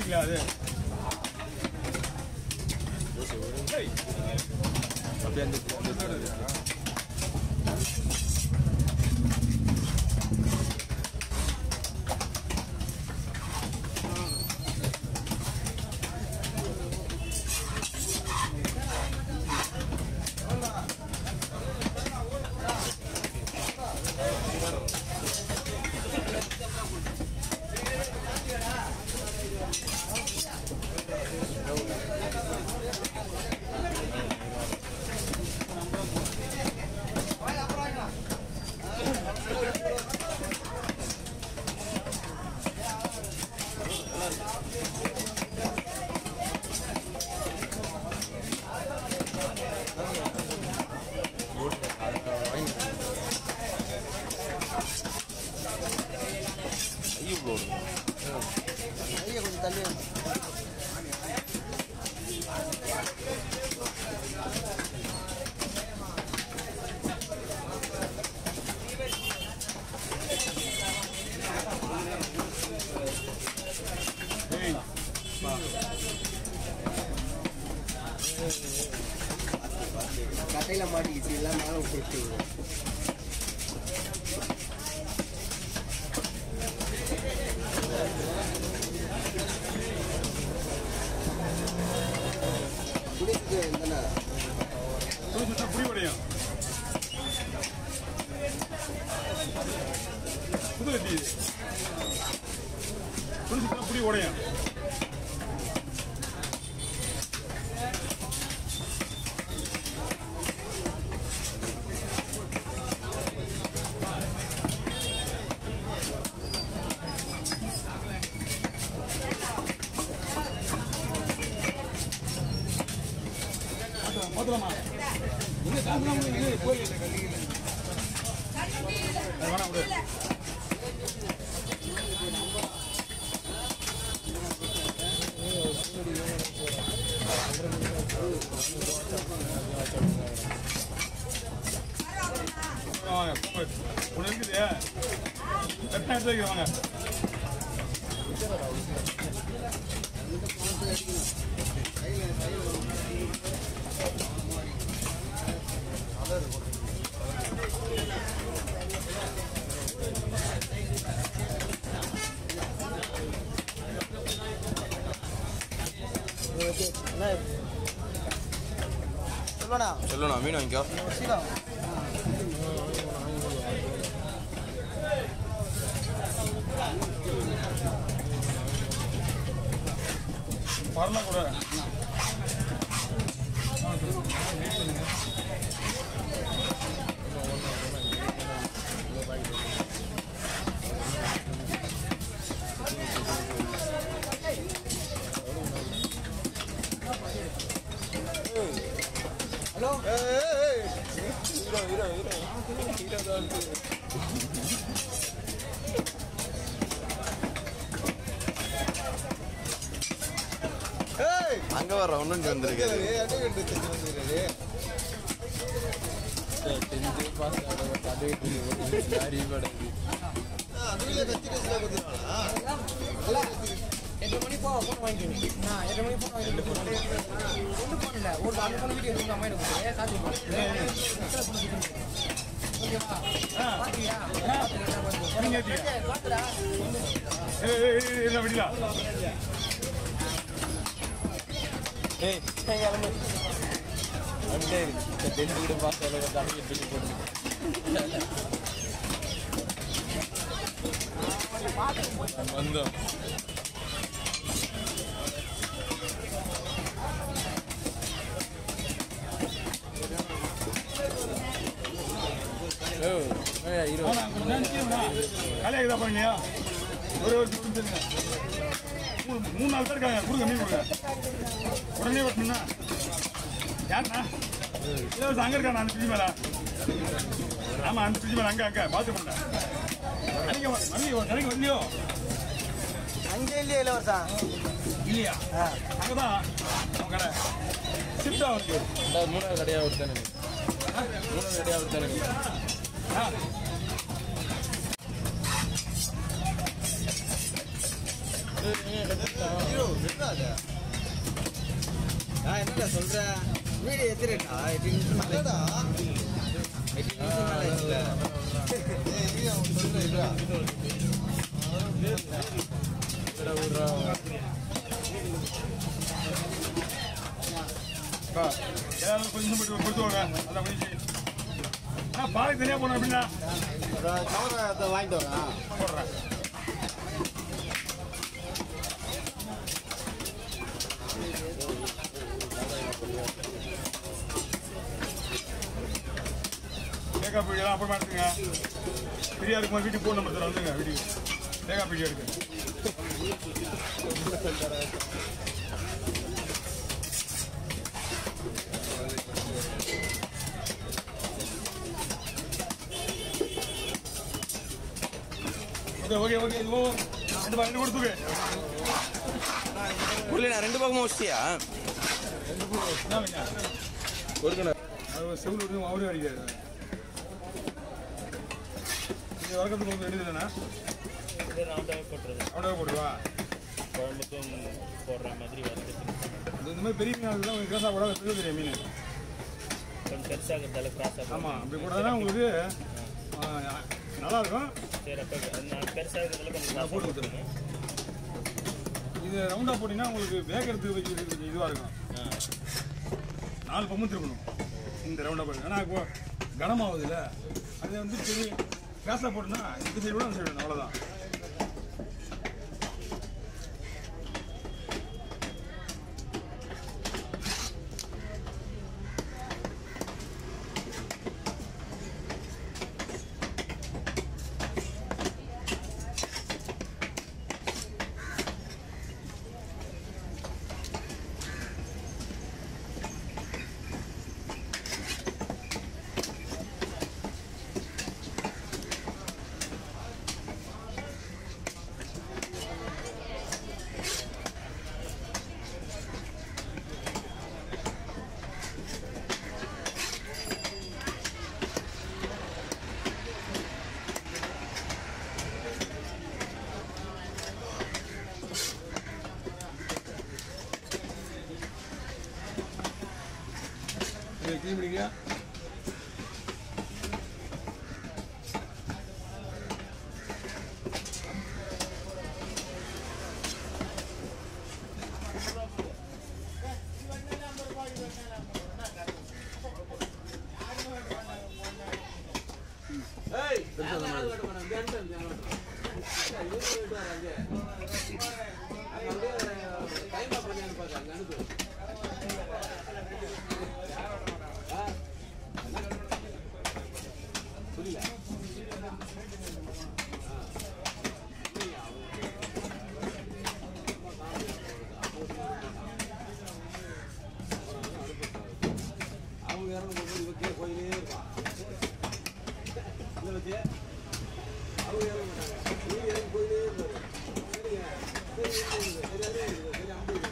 இல்லையா அது ஏய், அப்படியே அந்த ஐயோ ப்ரோ ஐயா கொஞ்சம் தள்ளி ஏய், கட்டையில மாட்டிக்கிச்சு எல்லாம் மேலே விட்டுட்டு குடிக்கு எந்தனா புளி சுத்தா புளி உடையும் புது கட்டி இது புளி சுத்தா புளி உடையும் பார்த்துலாமா எங்க காசு இது போய் வேணாம் விடு வாங்க ஒன்று இருக்குது கரெக்டாக எடுத்து வைக்கிறேன் வாங்க சொல்லுவானா சொல்லண்ணா மீன் வாங்கிக்கோ சீக்கிரம் பரலாம் கூட ஹலோ அங்க வர ஒண்ணு வந்திருக்காரு எட்டு மணி போ ஃபோன் வாங்கிக்கோங்க நான் எட்டு மணி ஃபோன் வாங்கிட்டு ஒன்று ஃபோன் இல்லை ஒரு அந்த ஃபோன் வீட்டு எடுத்து அம்மா எனக்கு கொடுத்து காசு ஓகேவா பாத்தியா நீங்க ஏத்திக்க. பாத்துடா ஏய், ஏய், ஏய், இல்லை விடலா ஏய் கிளம்பு அப்படியே இந்த டென்ட் கூட பார்த்து தலையை பிடிச்சி போட்டு வந்தோம் ஓ ஏய், இரு ஆனா, கொஞ்சம் நினைச்சீங்களா? காலியாக தான் போறீங்க ஒரு ஒரு நிமிஷம் இருங்க. மூணு மூணு நாள் தான் இருக்காங்க கொடுங்க மீன் கொடுங்க உடனே வெட்டணும்னா யாருண்ணா இலவசம் அங்கே இருக்காண்ணா அந்த பிரிட்ஜ் மேலே ஆமாம் அந்த பிரிட்ஜ் மேலே அங்கே அங்கே பார்த்து பண்ணேன் அன்னைக்கு வரலையோ கடைக்கு வரலையோ அங்கே இல்லையே இளவரசா இல்லையா அங்கே தான் அவன் கடை ஷிஃப்ட் ஆகுது இந்த மூணாவது கடையாக விட்டானுங்க மூணாவது கடையாக விட்டானுங்க ஆ நான் என்னடா சொல்றேன் வீடியோ எத்திரேட்டா எட்டு நிமிஷம் மேலடா எட்டு நிமிஷம் மேல ஆயிடுச்சுல அக்கா, ஏதாவது கொஞ்சம் மட்டும் கொடுத்து வாங்க அதான் முடிஞ்சு ஆ பாலுக்கு தனியாக போனோம் அப்படின்னா வாங்கிட்டு வரேன் போடுறேன் தேங்காய் பீடியெல்லாம் அப்புறமா எடுத்துங்க ஃப்ரீயாக இருக்குமா வீட்டுக்கு ஃபோன் நம்பர் தரேன் வந்துங்க வீட்டுக்கு தேங்காய் பீடி எடுக்கு ஓகே ஓகே ஓகே இதுவும் ரெண்டு பா ரெண்டு கொடுத்துரு புரியல ரெண்டு பக்கமும் வச்சிட்டியா என்னங்க ஒரு கிணறு அது செவில் விட்டு அவரே அடிக்காது இது வழக்கத்துக்கு வந்து ரெண்டு தானே ரவுண்டாகவே போட்டுறது அவனே போடுவா குழம்புக்கும் போடுற மாதிரி வறுத்துட்டு இது இந்த மாதிரி பெரிய மீன் தான் உங்களுக்கு கிராஸாக போடாத பெரிய பெரிய மீன் கொஞ்சம் பெருசாகிறதால கிராஸாக ஆமாம் அப்படி போட்டால் உங்களுக்கு ஆ, நல்லா இருக்கும் சரி அப்போ நான் பெருசாகிறதுல கொஞ்சம் நான் போட்டு கொடுத்துருங்க இது ரவுண்டாக போட்டிங்கன்னா உங்களுக்கு வேகிறதுக்கு வைக்கிறது கொஞ்சம் இதுவாக இருக்கும் நாலு பம்பு திரும்பணும் இந்த ரவுண்டாக போட்டு ஆனால் இப்போ கனமாகுது இல்லை அது வந்து பெரிய கிராஸாக போட்டுனா இந்த சைடு விட அந்த சைடு அவ்வளோதான் இது க்ளீன் பண்ணிக்க அவங்க இறந்து போகும்போது இவக்கே போயினே இருப்பான் இல்லை வச்சு அவங்க இறங்க மாட்டாங்க நீங்க இறங்கி போயினே இருப்பாரு சரிங்க சரி சரி சரி சரி சரி அம்பு